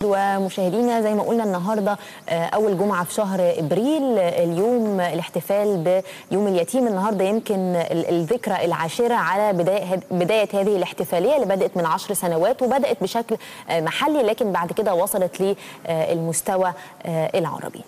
ومشاهدينا زي ما قلنا النهارده اول جمعه في شهر ابريل اليوم الاحتفال بيوم اليتيم النهارده يمكن الذكرى العاشره على بدايه بدايه هذه الاحتفاليه اللي بدات من عشر سنوات وبدات بشكل محلي لكن بعد كده وصلت للمستوى العربي.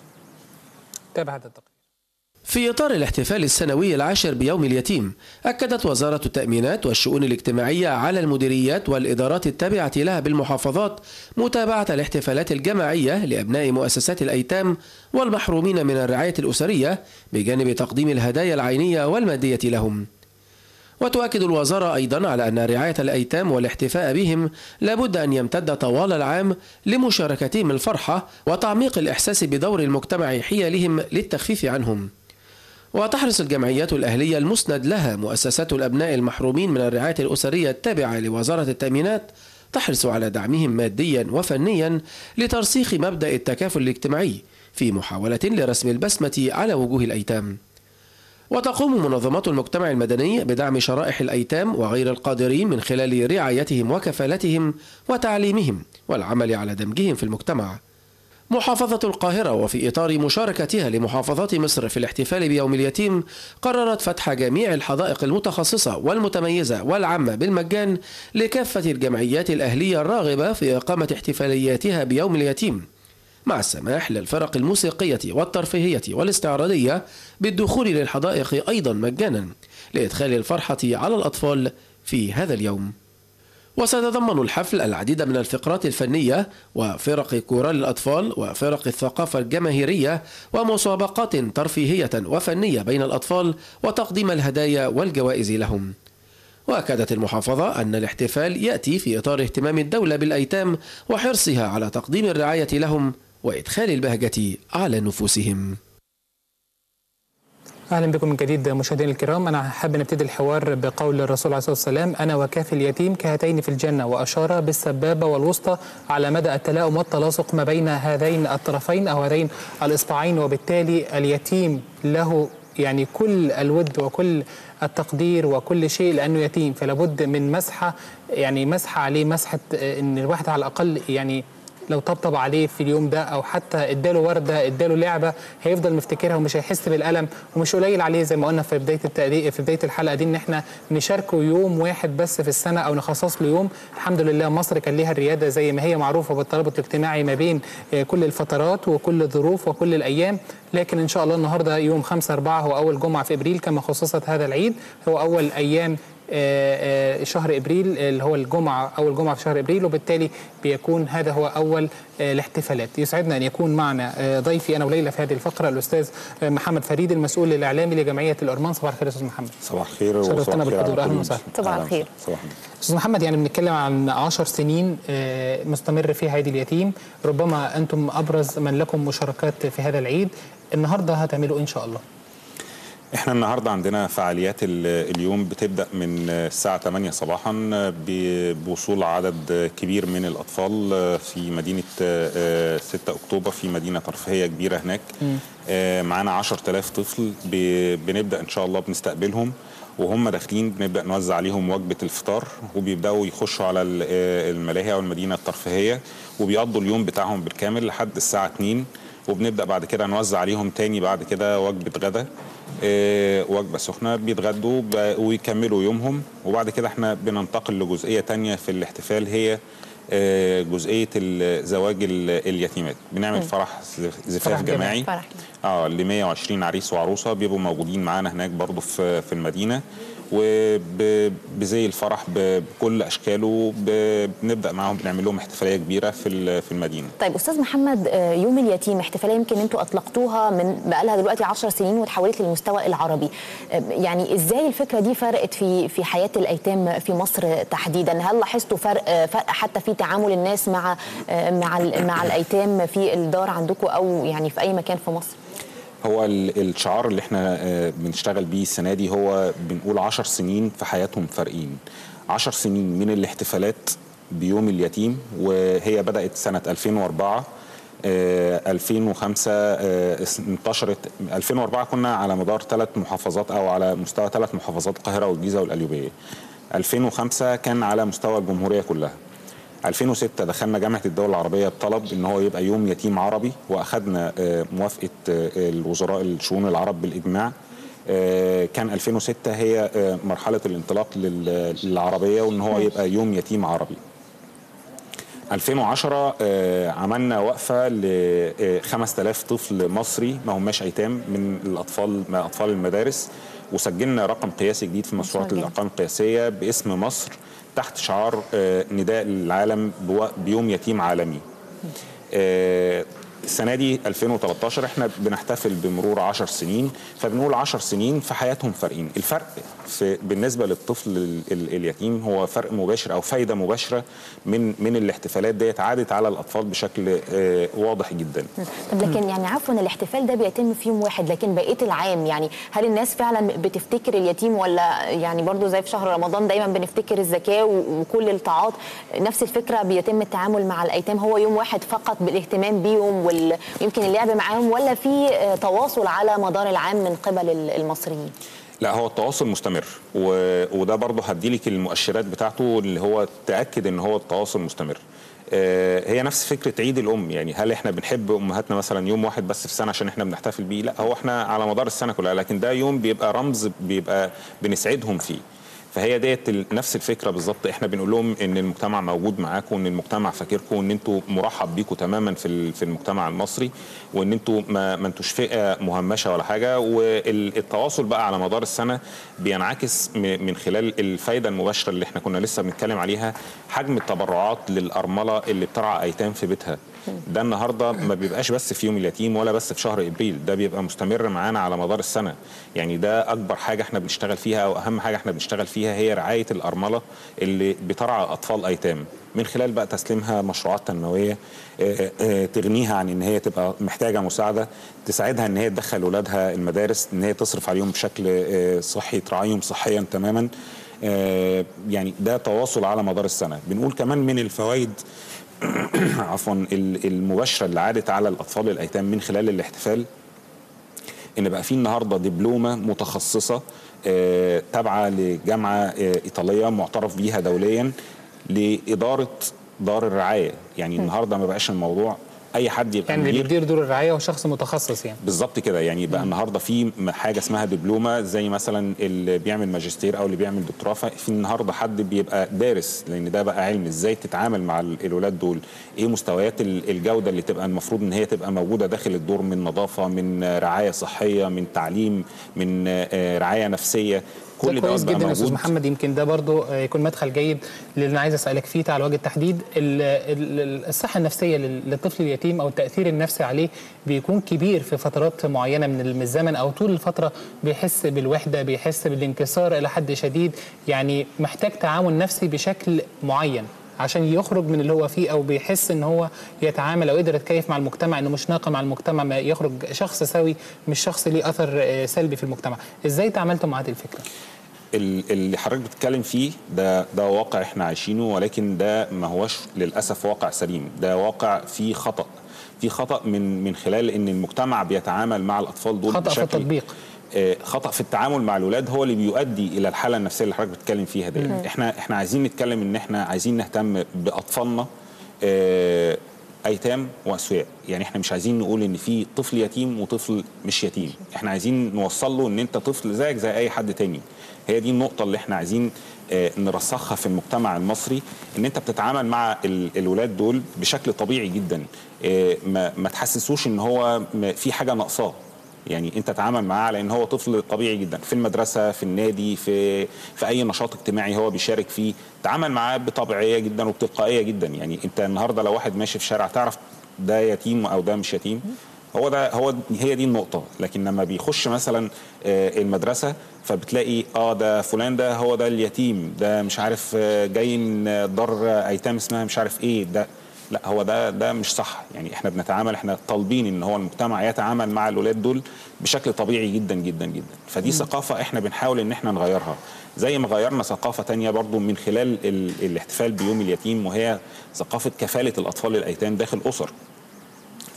تابع هذا التقرير. في إطار الاحتفال السنوي العاشر بيوم اليتيم أكدت وزارة التأمينات والشؤون الاجتماعية على المديريات والإدارات التابعة لها بالمحافظات متابعة الاحتفالات الجماعية لأبناء مؤسسات الأيتام والمحرومين من الرعاية الأسرية بجانب تقديم الهدايا العينية والمادية لهم وتؤكد الوزارة أيضا على أن رعاية الأيتام والاحتفاء بهم لابد أن يمتد طوال العام لمشاركتهم الفرحة وتعميق الإحساس بدور المجتمع حيالهم للتخفيف عنهم وتحرص الجمعيات الأهلية المسند لها مؤسسات الأبناء المحرومين من الرعاية الأسرية التابعة لوزارة التأمينات تحرص على دعمهم ماديا وفنيا لترسيخ مبدأ التكافل الاجتماعي في محاولة لرسم البسمة على وجوه الأيتام وتقوم منظمات المجتمع المدني بدعم شرائح الأيتام وغير القادرين من خلال رعايتهم وكفالتهم وتعليمهم والعمل على دمجهم في المجتمع محافظة القاهرة وفي إطار مشاركتها لمحافظات مصر في الاحتفال بيوم اليتيم قررت فتح جميع الحدائق المتخصصة والمتميزة والعامة بالمجان لكافة الجمعيات الأهلية الراغبة في إقامة احتفالياتها بيوم اليتيم مع السماح للفرق الموسيقية والترفيهية والاستعراضية بالدخول للحدائق أيضا مجانا لإدخال الفرحة على الأطفال في هذا اليوم وسيتضمن الحفل العديد من الفقرات الفنية وفرق كورال الأطفال وفرق الثقافة الجماهيرية ومسابقات ترفيهية وفنية بين الأطفال وتقديم الهدايا والجوائز لهم وأكدت المحافظة أن الاحتفال يأتي في إطار اهتمام الدولة بالأيتام وحرصها على تقديم الرعاية لهم وإدخال البهجة على نفوسهم اهلا بكم من جديد مشاهدينا الكرام انا حابب نبتدي الحوار بقول الرسول عليه الصلاه والسلام انا وكافي اليتيم كهاتين في الجنه واشار بالسبابه والوسطى على مدى التلاؤم والتلاصق ما بين هذين الطرفين او هذين الاصبعين وبالتالي اليتيم له يعني كل الود وكل التقدير وكل شيء لانه يتيم فلا بد من مسحه يعني مسحه عليه مسحه ان الواحد على الاقل يعني لو طبطب عليه في اليوم ده او حتى اداله ورده اداله لعبه هيفضل مفتكرها ومش هيحس بالالم ومش قليل عليه زي ما قلنا في بدايه التقدير في بدايه الحلقه دي ان احنا نشاركه يوم واحد بس في السنه او نخصص له يوم الحمد لله مصر كان ليها الرياده زي ما هي معروفه بالترابط الاجتماعي ما بين كل الفترات وكل الظروف وكل الايام لكن ان شاء الله النهارده يوم 5 4 هو اول جمعه في ابريل كما خصصت هذا العيد هو اول ايام شهر ابريل اللي هو الجمعه اول جمعه في شهر ابريل وبالتالي بيكون هذا هو اول الاحتفالات يسعدنا ان يكون معنا ضيفي انا وليلى في هذه الفقره الاستاذ محمد فريد المسؤول الاعلامي لجمعيه الارمان صباح الخير استاذ محمد صباح الخير شرفتنا بالحضور اهلا وسهلا صباح الخير استاذ محمد يعني بنتكلم عن 10 سنين مستمر فيها عيد اليتيم ربما انتم ابرز من لكم مشاركات في هذا العيد النهارده هتعملوا ايه ان شاء الله احنا النهارده عندنا فعاليات اليوم بتبدا من الساعه 8 صباحا بوصول عدد كبير من الاطفال في مدينه 6 اكتوبر في مدينه ترفيهيه كبيره هناك معانا 10000 طفل بنبدا ان شاء الله بنستقبلهم وهم داخلين بنبدا نوزع عليهم وجبه الفطار وبيبداوا يخشوا على الملاهي او المدينه الترفيهيه وبيقضوا اليوم بتاعهم بالكامل لحد الساعه 2 وبنبدا بعد كده نوزع عليهم تاني بعد كده وجبه غدا إيه وجبه سخنه بيتغدوا ويكملوا يومهم وبعد كده احنا بننتقل لجزئيه تانية في الاحتفال هي إيه جزئيه زواج اليتيمات بنعمل م. فرح زفاف جماعي فرح. اه ل 120 عريس وعروسه بيبقوا موجودين معانا هناك برضو في في المدينه وبزي الفرح بكل اشكاله بنبدا معاهم بنعمل لهم احتفاليه كبيره في في المدينه. طيب استاذ محمد يوم اليتيم احتفاليه يمكن انتوا اطلقتوها من بقى لها دلوقتي 10 سنين وتحولت للمستوى العربي. يعني ازاي الفكره دي فرقت في في حياه الايتام في مصر تحديدا؟ هل لاحظتوا فرق فرق حتى في تعامل الناس مع مع مع الايتام في الدار عندكم او يعني في اي مكان في مصر؟ هو الشعار اللي احنا بنشتغل بيه السنه دي هو بنقول 10 سنين في حياتهم فارقين 10 سنين من الاحتفالات بيوم اليتيم وهي بدات سنه 2004 2005 انتشرت 2004 كنا على مدار ثلاث محافظات او على مستوى ثلاث محافظات القاهره والجيزه والقليوبيه 2005 كان على مستوى الجمهوريه كلها 2006 دخلنا جامعه الدول العربيه بطلب ان هو يبقى يوم يتيم عربي واخذنا آه، موافقه آه، الوزراء الشؤون العرب بالاجماع آه، كان 2006 هي آه، مرحله الانطلاق لل- للعربيه وان هو يبقى يوم يتيم عربي 2010 آه، عملنا وقفه ل 5000 طفل مصري ما هماش ايتام من الاطفال من اطفال المدارس وسجلنا رقم قياسي جديد في مشروعات جدا. الارقام القياسيه باسم مصر تحت شعار آه، نداء للعالم بو- بيوم يتيم عالمي. آه، السنه دي 2013 احنا بنحتفل بمرور 10 سنين فبنقول 10 سنين في حياتهم فارقين الفرق في بالنسبه للطفل ال- ال- اليتيم هو فرق مباشر او فايده مباشره من من الاحتفالات ديت عادت على الاطفال بشكل آه، واضح جدا طب لكن يعني عفوا الاحتفال ده بيتم في يوم واحد لكن بقيه العام يعني هل الناس فعلا بتفتكر اليتيم ولا يعني برضو زي في شهر رمضان دايما بنفتكر الزكاه و- وكل الطاعات نفس الفكره بيتم التعامل مع الايتام هو يوم واحد فقط بالاهتمام بيهم وال- ويمكن اللعب معاهم ولا في آه، تواصل على مدار العام من قبل ال- المصريين؟ لا هو التواصل مستمر و... وده برضه هديلك المؤشرات بتاعته اللي هو تاكد ان هو التواصل مستمر آه، هي نفس فكره عيد الام يعني هل احنا بنحب امهاتنا مثلا يوم واحد بس في السنه عشان احنا بنحتفل بيه لا هو احنا على مدار السنه كلها لكن ده يوم بيبقى رمز بيبقى بنسعدهم فيه فهي ديت ال- نفس الفكره بالظبط احنا بنقول لهم ان المجتمع موجود معاكم وان المجتمع فاكركم وان انتوا مرحب بيكم تماما في ال- في المجتمع المصري وان انتوا ما, ما انتوش فئه مهمشه ولا حاجه والتواصل بقى على مدار السنه بينعكس م- من خلال الفايده المباشره اللي احنا كنا لسه بنتكلم عليها حجم التبرعات للارمله اللي بترعى ايتام في بيتها ده النهارده ما بيبقاش بس في يوم اليتيم ولا بس في شهر ابريل ده بيبقى مستمر معانا على مدار السنه يعني ده اكبر حاجه احنا بنشتغل فيها او اهم حاجه احنا بنشتغل فيها هي رعايه الارمله اللي بترعى اطفال ايتام من خلال بقى تسليمها مشروعات تنمويه آه، آه، تغنيها عن ان هي تبقى محتاجه مساعده تساعدها ان هي تدخل اولادها المدارس ان هي تصرف عليهم بشكل آه، صحي تراعيهم صحيا تماما آه، يعني ده تواصل على مدار السنه بنقول كمان من الفوائد عفوا ال- المباشره اللي عادت على الاطفال الايتام من خلال الاحتفال ان بقى في النهارده دبلومه متخصصه آه، تابعه لجامعه آه، ايطاليه معترف بيها دوليا لاداره دار الرعايه يعني النهارده ما بقاش الموضوع اي حد يبقى يعني اللي مدير بيدير دور الرعايه هو شخص متخصص يعني بالظبط كده يعني بقى النهارده في م- حاجه اسمها دبلومه زي مثلا اللي بيعمل ماجستير او اللي بيعمل دكتوراه في النهارده حد بيبقى دارس لان ده بقى علم ازاي تتعامل مع ال- الولاد دول ايه مستويات ال- الجوده اللي تبقى المفروض ان هي تبقى موجوده داخل الدور من نظافه من آه، رعايه صحيه من تعليم من آه، رعايه نفسيه ده كل ده كويس بقى جدا يا استاذ موجود محمد يمكن ده برضو آه، يكون مدخل جيد للي انا عايز اسالك فيه على وجه التحديد ال- ال- الصحه النفسيه لل- للطفل اليتيم او التاثير النفسي عليه بيكون كبير في فترات معينه من الم- الزمن او طول الفتره بيحس بالوحده بيحس بالانكسار الى حد شديد يعني محتاج تعامل نفسي بشكل معين عشان يخرج من اللي هو فيه او بيحس ان هو يتعامل او يقدر يتكيف مع المجتمع انه مش ناقم على المجتمع ما يخرج شخص سوي مش شخص ليه اثر آه، سلبي في المجتمع ازاي تعاملتوا مع هذه الفكره ال- اللي حضرتك بتتكلم فيه ده ده واقع احنا عايشينه ولكن ده ما هوش للاسف واقع سليم ده واقع فيه خطا في خطا من من خلال ان المجتمع بيتعامل مع الاطفال دول خطأ في بشكل التطبيق. آه، خطا في التعامل مع الاولاد هو اللي بيؤدي الى الحاله النفسيه اللي حضرتك بتتكلم فيها دي احنا احنا عايزين نتكلم ان احنا عايزين نهتم باطفالنا آه، ايتام واسوياء يعني احنا مش عايزين نقول ان في طفل يتيم وطفل مش يتيم احنا عايزين نوصل له ان انت طفل زيك زي اي حد تاني هي دي النقطه اللي احنا عايزين آه، نرسخها في المجتمع المصري ان انت بتتعامل مع ال- الولاد دول بشكل طبيعي جدا آه، ما ما تحسسوش ان هو م- في حاجه ناقصاه يعني انت تعامل معاه على ان هو طفل طبيعي جدا في المدرسه في النادي في في اي نشاط اجتماعي هو بيشارك فيه تعامل معاه بطبيعيه جدا وبتلقائيه جدا يعني انت النهارده لو واحد ماشي في الشارع تعرف ده يتيم او ده مش يتيم هو ده هو هي دي النقطه لكن لما بيخش مثلا آه، المدرسه فبتلاقي اه ده فلان ده هو ده اليتيم ده مش عارف آه، جاي من آه، دار آه، ايتام اسمها مش عارف ايه ده لا هو ده ده مش صح يعني احنا بنتعامل احنا طالبين ان هو المجتمع يتعامل مع الاولاد دول بشكل طبيعي جدا جدا جدا فدي ثقافه احنا بنحاول ان احنا نغيرها زي ما غيرنا ثقافه تانية برضو من خلال ال... الاحتفال بيوم اليتيم وهي ثقافه كفاله الاطفال الايتام داخل اسر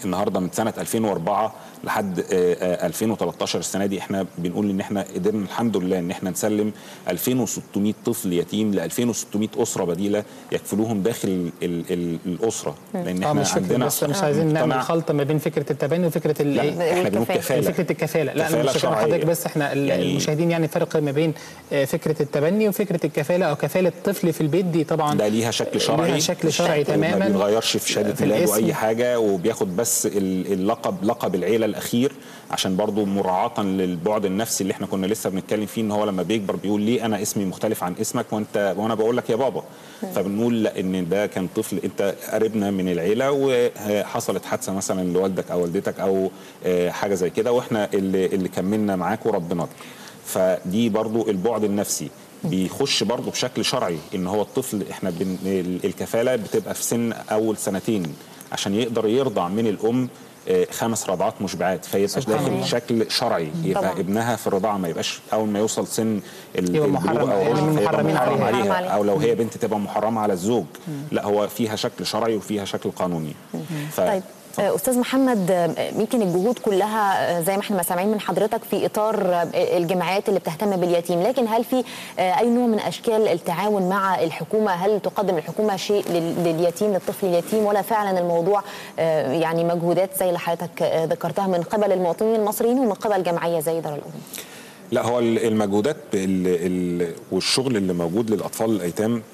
النهارده من سنه 2004 لحد آه، آه، 2013 السنه دي احنا بنقول ان احنا قدرنا الحمد لله ان احنا نسلم 2600 طفل يتيم ل 2600 اسره بديله يكفلوهم داخل ال ال الاسره لان اه احنا مش فكرة عندنا بس مش عايزين نعمل مجتمع- خلط ما بين فكره التبني وفكره ال- لا إيه؟ احنا بنقول والكفالة. كفاله فكره الكفاله لا انا كفالة مش هكلم شرعية. حضرتك بس احنا ال- يعني- المشاهدين يعني فرق ما بين آه، فكره التبني وفكره الكفاله او كفاله طفل في البيت دي طبعا ده ليها شكل شرعي ليها شكل شرعي ما تماما بيتغيرش في شهاده في ميلاده الاسم. اي حاجه وبياخد بس ال- اللقب لقب العيله الاخير عشان برضو مراعاه للبعد النفسي اللي احنا كنا لسه بنتكلم فيه ان هو لما بيكبر بيقول ليه انا اسمي مختلف عن اسمك وانت وانا بقول لك يا بابا فبنقول لا ان ده كان طفل انت قريبنا من العيله وحصلت حادثه مثلا لوالدك او والدتك او آه، حاجه زي كده واحنا اللي, اللي كملنا معاك وربناك فدي برضو البعد النفسي بيخش برضه بشكل شرعي ان هو الطفل احنا بن... الكفاله بتبقى في سن اول سنتين عشان يقدر يرضع من الام آه، خمس رضعات مشبعات فيبقى سبحان داخل الله. بشكل شرعي يبقى طبعا. ابنها في الرضاعه ما يبقاش اول ما يوصل سن ال- يبقى البلوغ محرم- او يعني الرشد من فيبقى محرمين محرم عليها. محرم عليها عليها. او لو هي بنت تبقى محرمه على الزوج لا هو فيها شكل شرعي وفيها شكل قانوني ف... طيب آه، استاذ محمد آه، يمكن الجهود كلها آه، زي ما احنا سامعين من حضرتك في اطار آه، الجمعيات اللي بتهتم باليتيم لكن هل في آه، اي نوع من اشكال التعاون مع الحكومه هل تقدم الحكومه شيء لل- لليتيم للطفل اليتيم ولا فعلا الموضوع آه، يعني مجهودات زي اللي حضرتك آه، ذكرتها من قبل المواطنين المصريين ومن قبل جمعيه زي دار الام لا هو ال- المجهودات ال- ال- والشغل اللي موجود للاطفال الايتام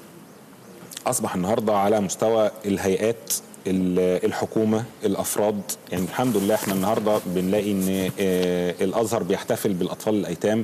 اصبح النهارده على مستوى الهيئات ال- الحكومه الافراد يعني الحمد لله احنا النهارده بنلاقي ان آه، الازهر بيحتفل بالاطفال الايتام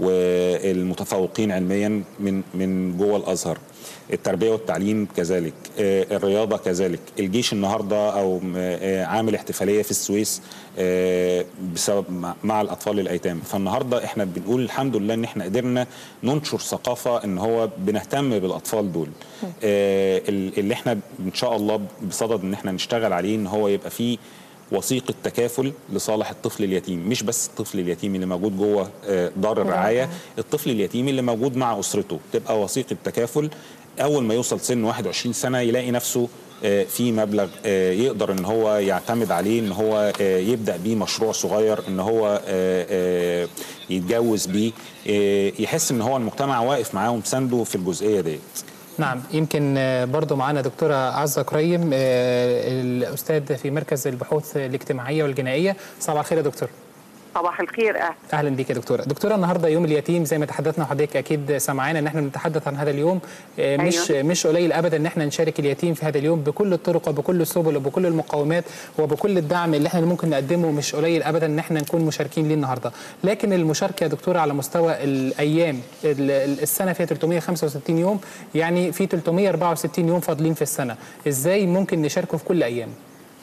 والمتفوقين علميا من من جوه الازهر التربيه والتعليم كذلك آه، الرياضه كذلك الجيش النهارده او آه، عامل احتفاليه في السويس آه، بسبب مع- مع الاطفال الايتام فالنهارده احنا بنقول الحمد لله ان احنا قدرنا ننشر ثقافه ان هو بنهتم بالاطفال دول آه، ال- اللي احنا ان شاء الله بصدد ان احنا نشتغل عليه ان هو يبقى فيه وثيقه تكافل لصالح الطفل اليتيم مش بس الطفل اليتيم اللي موجود جوه آه، دار الرعايه الطفل اليتيم اللي موجود مع اسرته تبقى وثيقه تكافل اول ما يوصل سن 21 سنه يلاقي نفسه آه، في مبلغ آه، يقدر ان هو يعتمد عليه ان هو آه، يبدا بيه مشروع صغير ان هو آه، آه، يتجوز بيه آه، يحس ان هو المجتمع واقف معاه ومسانده في الجزئيه ديت نعم يمكن آه، برضو معانا دكتورة عزة كريم آه، الأستاذ في مركز البحوث الاجتماعية والجنائية صباح الخير يا دكتور صباح الخير أهلا اهلا بيك يا دكتوره دكتوره النهارده يوم اليتيم زي ما تحدثنا وحضرتك اكيد سمعانا ان احنا بنتحدث عن هذا اليوم آه، مش أيوة. مش قليل ابدا ان احنا نشارك اليتيم في هذا اليوم بكل الطرق وبكل السبل وبكل المقومات وبكل الدعم اللي احنا ممكن نقدمه مش قليل ابدا ان احنا نكون مشاركين ليه النهارده لكن المشاركه يا دكتوره على مستوى الايام ال- ال- السنه فيها 365 يوم يعني في 364 يوم فاضلين في السنه ازاي ممكن نشاركه في كل ايام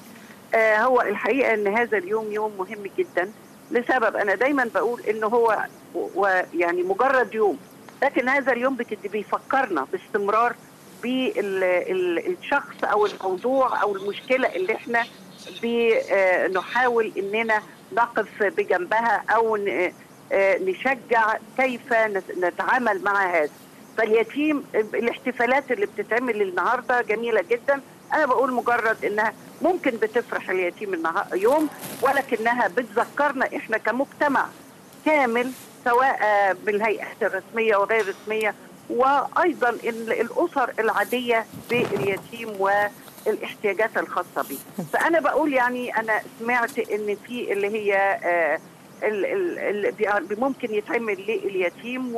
آه هو الحقيقة أن هذا اليوم يوم مهم جدا لسبب أنا دايما بقول أنه هو و- ويعني مجرد يوم لكن هذا اليوم بتد- بيفكرنا باستمرار بالشخص أو الموضوع أو المشكلة اللي احنا بنحاول أننا نقف بجنبها أو ن- آه، نشجع كيف نت- نتعامل مع هذا فاليتيم الاحتفالات اللي بتتعمل النهارده جميله جدا انا بقول مجرد انها ممكن بتفرح اليتيم النهار يوم ولكنها بتذكرنا احنا كمجتمع كامل سواء آه، بالهيئات الرسميه وغير الرسميه وايضا ال- الاسر العاديه باليتيم والاحتياجات الخاصه به فانا بقول يعني انا سمعت ان في اللي هي آه، ال- ال- ال- بي- ممكن يتعمل لليتيم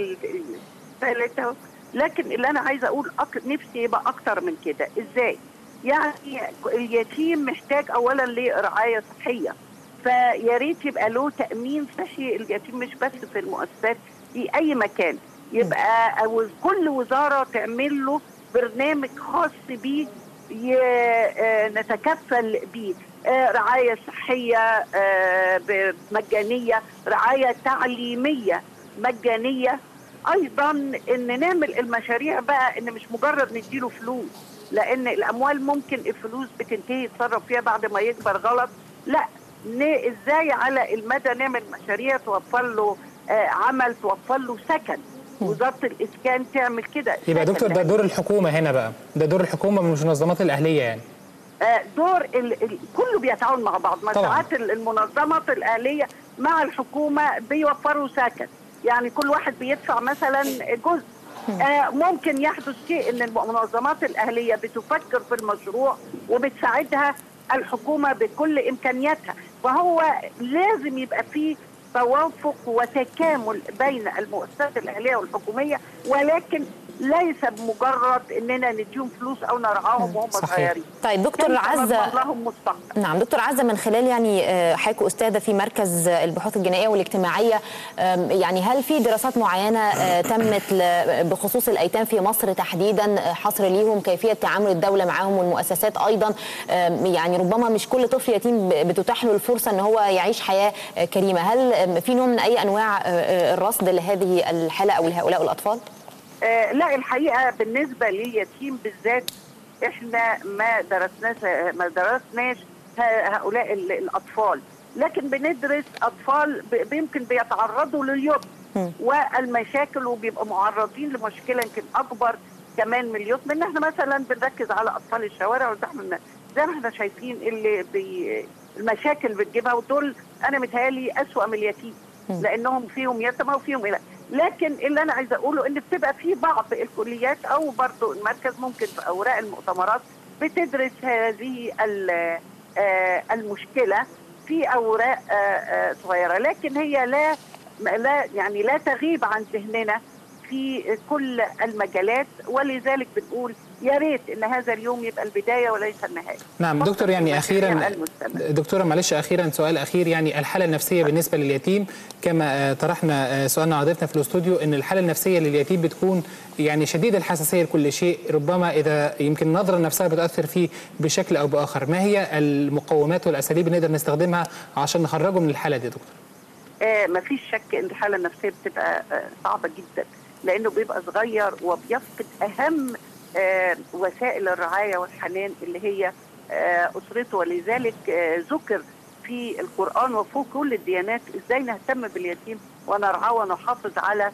والثالثه لكن اللي انا عايزه اقول أك... نفسي يبقى اكتر من كده ازاي يعني اليتيم محتاج اولا لرعايه صحيه فيا ريت يبقى له تامين صحي اليتيم مش بس في المؤسسات في اي مكان يبقى أو كل وزاره تعمل له برنامج خاص بيه ي- آه، نتكفل بيه آه، رعايه صحيه آه، ب- مجانيه رعايه تعليميه مجانيه ايضا ان نعمل المشاريع بقى ان مش مجرد نديله فلوس لان الاموال ممكن الفلوس بتنتهي يتصرف فيها بعد ما يكبر غلط لا ن- ازاي على المدى نعمل مشاريع توفر له آه، عمل توفر له سكن وزاره الاسكان تعمل كده يبقى يا سكن دكتور ده لأن دور الحكومه هنا بقى ده دور الحكومه مش المنظمات الاهليه يعني آه، دور ال... ال... كله بيتعاون مع بعض مجموعات ال- المنظمات الاهليه مع الحكومه بيوفروا سكن يعني كل واحد بيدفع مثلا جزء آه، ممكن يحدث شيء ان المنظمات الاهليه بتفكر في المشروع وبتساعدها الحكومه بكل امكانياتها فهو لازم يبقى فيه توافق وتكامل بين المؤسسات الاهليه والحكوميه ولكن ليس بمجرد اننا نديهم فلوس او نرعاهم وهم صحيح. صغيرين طيب دكتور كيف عزة نضمن لهم مستقبل نعم دكتور عزة من خلال يعني آه، حضرتك أستاذة في مركز البحوث الجنائية والاجتماعية آم، يعني هل في دراسات معينة آه، تمت ل- بخصوص الأيتام في مصر تحديدا آه، حصر ليهم كيفية تعامل الدولة معهم والمؤسسات أيضا آم، يعني ربما مش كل طفل يتيم ب- بتتاح له الفرصة أن هو يعيش حياة آه، كريمة هل آم، في نوع من أي أنواع آه، آه، الرصد لهذه الحالة أو لهؤلاء الأطفال؟ آه لا الحقيقه بالنسبه لليتيم بالذات احنا ما درسناش ما درسناش ه- هؤلاء ال- الاطفال لكن بندرس اطفال ب- يمكن بيتعرضوا لليتم والمشاكل وبيبقوا معرضين لمشكله يمكن اكبر كمان من اليتم ان احنا مثلا بنركز على اطفال الشوارع وزي ما زي ما احنا شايفين اللي بي المشاكل بتجيبها ودول انا متهيألي اسوأ من اليتيم لانهم فيهم يتامى وفيهم الى لكن اللي انا عايزه اقوله ان بتبقى في بعض الكليات او برضو المركز ممكن في اوراق المؤتمرات بتدرس هذه ال- آه، المشكله في اوراق آه، آه، صغيره لكن هي لا لا يعني لا تغيب عن ذهننا في كل المجالات ولذلك بنقول يا ريت ان هذا اليوم يبقى البدايه وليس النهايه نعم فقط دكتور يعني المشاريع اخيرا المستمرة. دكتوره معلش اخيرا سؤال اخير يعني الحاله النفسيه بالنسبه لليتيم كما آه، طرحنا آه، سؤالنا عضيتنا في الاستوديو ان الحاله النفسيه لليتيم بتكون يعني شديده الحساسيه لكل شيء ربما اذا يمكن النظره نفسها بتاثر فيه بشكل او باخر ما هي المقومات والاساليب اللي نقدر نستخدمها عشان نخرجه من الحاله دي يا دكتور آه مفيش شك ان الحاله النفسيه بتبقى آه صعبه جدا لانه بيبقى صغير وبيفقد اهم آه وسائل الرعايه والحنان اللي هي آه اسرته ولذلك آه ذكر في القران وفوق كل الديانات ازاي نهتم باليتيم ونرعاه ونحافظ على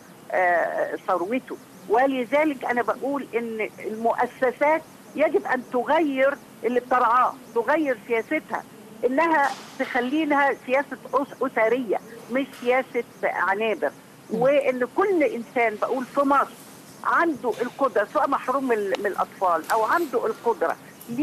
آه ثروته ولذلك انا بقول ان المؤسسات يجب ان تغير اللي بترعاه تغير سياستها انها تخلينها سياسه أس- اسريه مش سياسه عنابر وان كل انسان بقول في مصر عنده القدره سواء محروم من من الاطفال او عنده القدره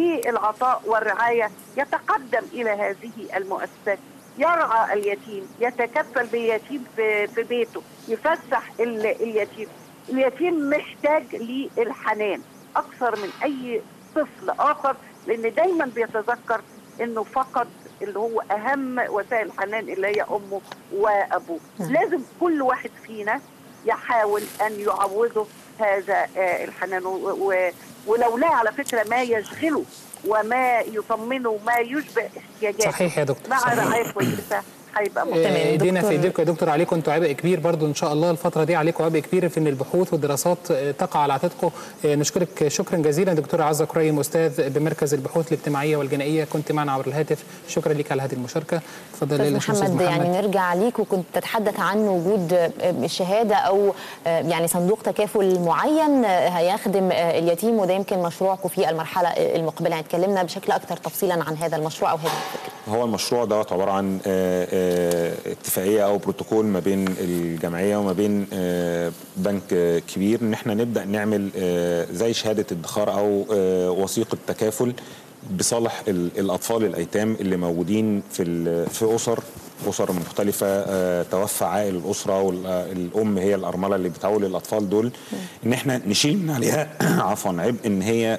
للعطاء والرعايه يتقدم الى هذه المؤسسات يرعى اليتيم يتكفل باليتيم في, في بيته يفسح ال- اليتيم اليتيم محتاج للحنان اكثر من اي طفل اخر لان دايما بيتذكر انه فقد اللي هو اهم وسائل الحنان اللي هي امه وابوه لازم كل واحد فينا يحاول ان يعوضه هذا آه، الحنان و- و- ولو لا على فكره ما يشغله وما يطمنه وما يشبع احتياجاته صحيح يا دكتور مع صحيح. رعايه كويسه هيبقى آه، مختلف ايدينا في دكتور- ايديكم يا دكتور عليكم انتوا عبء كبير برضو ان شاء الله الفتره دي عليكم عبء كبير في ان البحوث والدراسات آه، تقع على عاتقكم آه، نشكرك شكرا جزيلا دكتوره عزه كريم استاذ بمركز البحوث الاجتماعيه والجنائيه كنت معنا عبر الهاتف شكرا لك على هذه المشاركه تفضل استاذ ليلى محمد, يعني نرجع ليك وكنت تتحدث عن وجود آه، شهاده او آه، يعني صندوق تكافل معين آه، هيخدم آه، اليتيم وده يمكن مشروعكم في المرحله آه، المقبله يعني اتكلمنا بشكل اكثر تفصيلا عن هذا المشروع او هذه الفكره هو المشروع دوت عباره عن آه، آه، اتفاقيه او بروتوكول ما بين الجمعيه وما بين آه، بنك آه، كبير ان احنا نبدا نعمل آه، زي شهاده ادخار او آه، وثيقه تكافل بصالح ال- الاطفال الايتام اللي موجودين في ال- في اسر اسر مختلفه آه، توفى عائل الاسره والام هي الارمله اللي بتعول الاطفال دول ان احنا نشيل من عليها عفوا عبء ان هي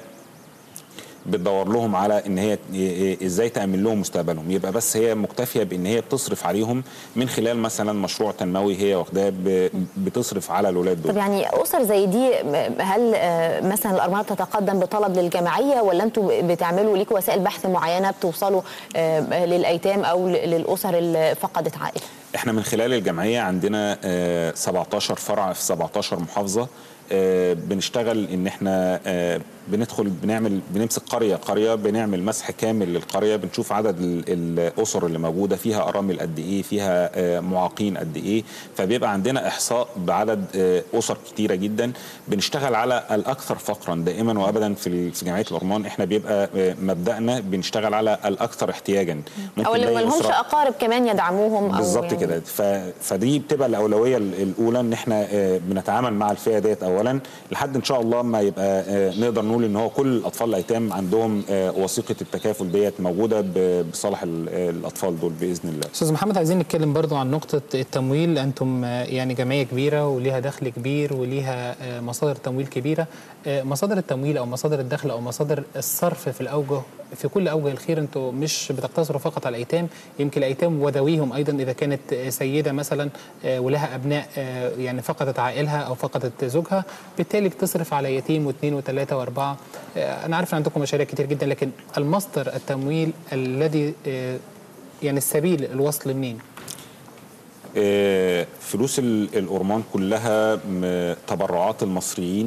بتدور لهم على ان هي ازاي تامن لهم مستقبلهم يبقى بس هي مكتفيه بان هي بتصرف عليهم من خلال مثلا مشروع تنموي هي واخداه ب- بتصرف على الاولاد طب دول يعني اسر زي دي م- هل آه، مثلا الارمله تتقدم بطلب للجمعيه ولا انتوا بتعملوا ليكوا وسائل بحث معينه بتوصلوا آه، للايتام او ل- للاسر اللي فقدت عائله احنا من خلال الجمعيه عندنا آه، 17 فرع في 17 محافظه آه، بنشتغل ان احنا آه، بندخل بنعمل بنمسك قريه قريه بنعمل مسح كامل للقريه بنشوف عدد ال- الاسر اللي موجوده فيها ارامل قد ايه فيها آه، معاقين قد ايه فبيبقى عندنا احصاء بعدد آه، اسر كتيره جدا بنشتغل على الاكثر فقرا دائما وابدا في ال- في جمعيه الأرمان احنا بيبقى آه، مبدانا بنشتغل على الاكثر احتياجا او اللي ما نلاقي لهمش أسرة- اقارب كمان يدعموهم او بالظبط يعني كده ف... فدي بتبقى الاولويه ال- الاولى ان احنا آه، بنتعامل مع الفئه ديت اولا لحد ان شاء الله ما يبقى آه، نقدر نقول ان هو كل الاطفال الايتام عندهم آه، وثيقه التكافل ديت موجوده ب- بصالح ال- الاطفال دول باذن الله استاذ محمد عايزين نتكلم برضو عن نقطة التمويل انتم آه، يعني جمعية كبيرة وليها دخل كبير وليها آه، مصادر تمويل كبيرة آه، مصادر التمويل او مصادر الدخل او مصادر الصرف في الاوجه في كل اوجه الخير انتم مش بتقتصروا فقط على الايتام يمكن الايتام وذويهم ايضا اذا كانت آه، سيدة مثلا آه، ولها ابناء آه، يعني فقدت عائلها او فقدت زوجها بالتالي بتصرف على يتيم واثنين وثلاثة واربعة آه، انا عارف ان عندكم مشاريع كتير جدا لكن المصدر التمويل الذي آه، يعني السبيل الوصل منين؟ آه، فلوس ال- الأورمان كلها م- تبرعات المصريين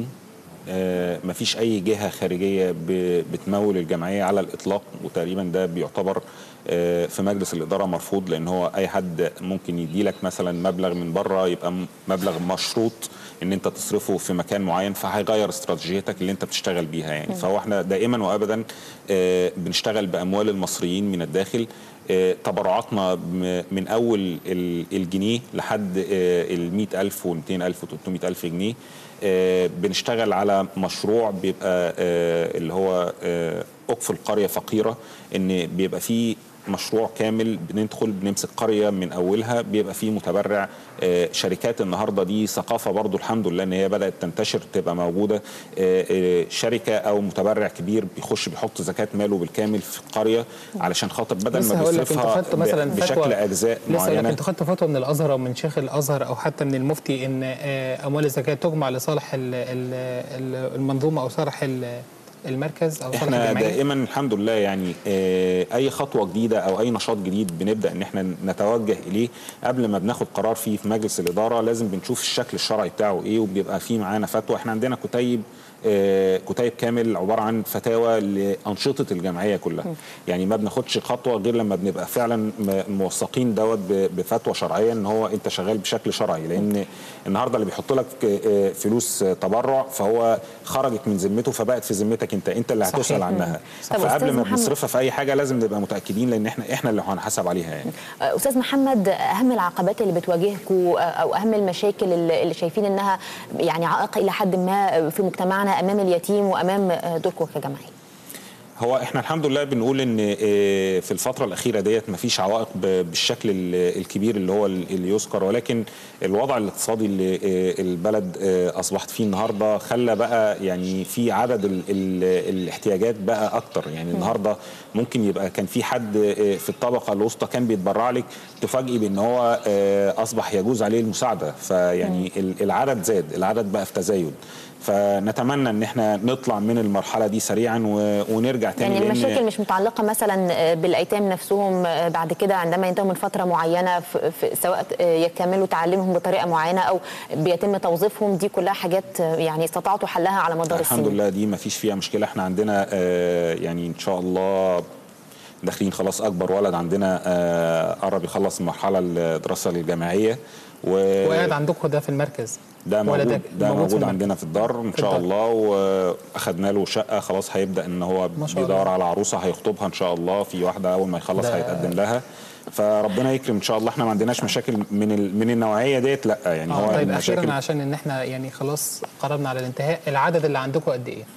آه، مفيش أي جهة خارجية ب- بتمول الجمعية على الإطلاق وتقريبا ده بيعتبر آه، في مجلس الإدارة مرفوض لأن هو أي حد ممكن يديلك مثلا مبلغ من بره يبقى م- مبلغ مشروط ان انت تصرفه في مكان معين فهيغير استراتيجيتك اللي انت بتشتغل بيها يعني فهو احنا دائما وابدا آه، بنشتغل باموال المصريين من الداخل آه، تبرعاتنا م- من اول ال- الجنيه لحد ال 100000 و 200000 و 300000 جنيه آه، بنشتغل على مشروع بيبقى آه، اللي هو آه، اقف القريه فقيره ان بيبقى فيه مشروع كامل بندخل بنمسك قريه من اولها بيبقى فيه متبرع آه، شركات النهارده دي ثقافه برضو الحمد لله ان هي بدات تنتشر تبقى موجوده آه، آه، شركه او متبرع كبير بيخش بيحط زكاه ماله بالكامل في القريه علشان خاطر بدل لسه ما هقول لك انتوا بيصرفها خدتوا مثلا ب- فتوى بشكل اجزاء لسه هقول لك معينه انتوا خدتوا فتوى من الازهر او من شيخ الازهر او حتى من المفتي ان آه، اموال الزكاه تجمع لصالح ال- ال- ال- المنظومه او صالح ال- المركز او صالح احنا الجمعيه دائما الحمد لله يعني آه، اي خطوه جديده او اي نشاط جديد بنبدا ان احنا نتوجه اليه قبل ما بناخد قرار فيه في مجلس الاداره لازم بنشوف الشكل الشرعي بتاعه ايه وبيبقى فيه معانا فتوى احنا عندنا كتيب آه، كتيب كامل عباره عن فتاوى لانشطه الجمعيه كلها يعني ما بناخدش خطوه غير لما بنبقى فعلا م- موثقين دوت ب- بفتوى شرعيه ان هو انت شغال بشكل شرعي لان النهارده اللي بيحط لك آه، فلوس آه، تبرع فهو خرجت من ذمته فبقت في ذمتك انت انت اللي صحيح. هتسال عنها طب فقبل أستاذ ما محمد- بنصرفها في اي حاجه لازم نبقى متاكدين لان احنا احنا اللي هنحاسب عليها يعني استاذ محمد اهم العقبات اللي بتواجهكم او اهم المشاكل اللي اللي شايفين انها يعني عائق الى حد ما في مجتمعنا امام اليتيم وامام دوركم كجمعيه هو احنا الحمد لله بنقول ان آه، في الفتره الاخيره ديت مفيش عوائق ب- بالشكل ال- الكبير اللي هو ال- اللي يذكر ولكن الوضع الاقتصادي اللي آه، البلد آه، اصبحت فيه النهارده خلى بقى يعني في عدد ال ال الاحتياجات بقى اكتر يعني النهارده ممكن يبقى كان في حد آه، في الطبقه الوسطى كان بيتبرع لك تفاجئي بان هو آه، اصبح يجوز عليه المساعده فيعني ال- العدد زاد العدد بقى في تزايد فنتمنى ان احنا نطلع من المرحله دي سريعا و- ونرجع تاني يعني لأن- المشاكل مش متعلقه مثلا بالايتام نفسهم بعد كده عندما ينتهوا من فتره معينه في في سواء يكملوا تعليمهم بطريقه معينه او بيتم توظيفهم دي كلها حاجات يعني استطعتوا حلها على مدار الحمد السنين لله دي ما فيش فيها مشكله احنا عندنا آه، يعني ان شاء الله داخلين خلاص اكبر ولد عندنا آه، قرب يخلص المرحله الدراسه الجامعيه و وقاعد عندكم ده في المركز ده موجود ولدك ده موجود في موجود المركز. عندنا في الدار ان في شاء الدار. الله واخدنا له شقه خلاص هيبدا ان هو ما شاء بيدور الله. على عروسه هيخطبها ان شاء الله في واحده اول ما يخلص ده- هيتقدم لها فربنا يكرم ان شاء الله احنا ما عندناش مشاكل من ال... من النوعيه ديت لا يعني آه هو طيب المشاكل اخيرا عشان ان احنا يعني خلاص قربنا على الانتهاء العدد اللي عندكم قد ايه؟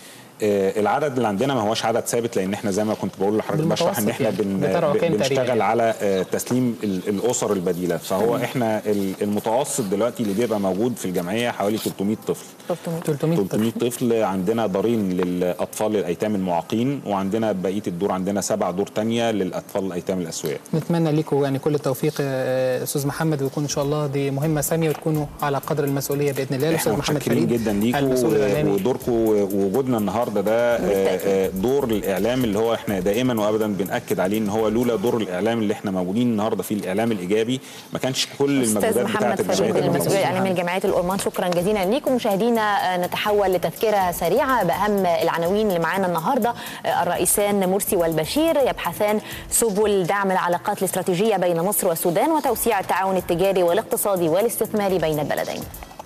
آه، العدد اللي عندنا ما هوش عدد ثابت لان احنا زي ما كنت بقول لحضرتك بشرح ان بالمتوسط احنا يعني. بن بترى ب- كام بنشتغل تقريباً؟ على آه، تسليم ال- الاسر البديله فهو احنا ال- المتوسط دلوقتي اللي بيبقى موجود في الجمعيه حوالي 300 طفل 300 300 طفل 300 طفل عندنا دارين للاطفال الايتام المعاقين وعندنا بقيه الدور عندنا سبع دور تانية للاطفال الايتام الاسوياء نتمنى لكم يعني كل التوفيق آه، استاذ محمد ويكون ان شاء الله دي مهمه ساميه وتكونوا على قدر المسؤوليه باذن الله احنا الاستاذ محمد متشكرين فريد جدا ليكم المسؤول الاعلامي ودوركم ووجودنا النهارده النهارده ده بالتأكيد. آه، آه، دور الاعلام اللي هو احنا دائما وابدا بناكد عليه ان هو لولا دور الاعلام اللي احنا موجودين النهارده فيه الاعلام الايجابي ما كانش كل استاذ المجهودات محمد بتاعت فاروق الجمعيات المسؤول الأهلية. الاعلامي لجمعيه الأورمان شكرا جزيلا ليكم مشاهدينا آه، نتحول لتذكره سريعه باهم العناوين اللي معانا النهارده آه، الرئيسان مرسي والبشير يبحثان سبل دعم العلاقات الاستراتيجيه بين مصر والسودان وتوسيع التعاون التجاري والاقتصادي والاستثماري بين البلدين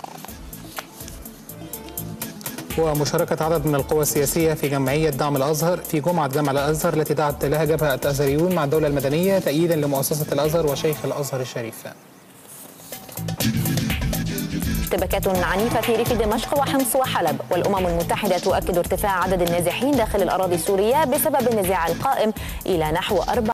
ومشاركة عدد من القوى السياسية في جمعية دعم الأزهر في جمعة جامع الأزهر التي دعت لها جبهة الأزهريون مع الدولة المدنية تأييدا لمؤسسة الأزهر وشيخ الأزهر الشريف اشتباكات عنيفة في ريف دمشق وحمص وحلب والأمم المتحدة تؤكد ارتفاع عدد النازحين داخل الأراضي السورية بسبب النزاع القائم إلى نحو أربع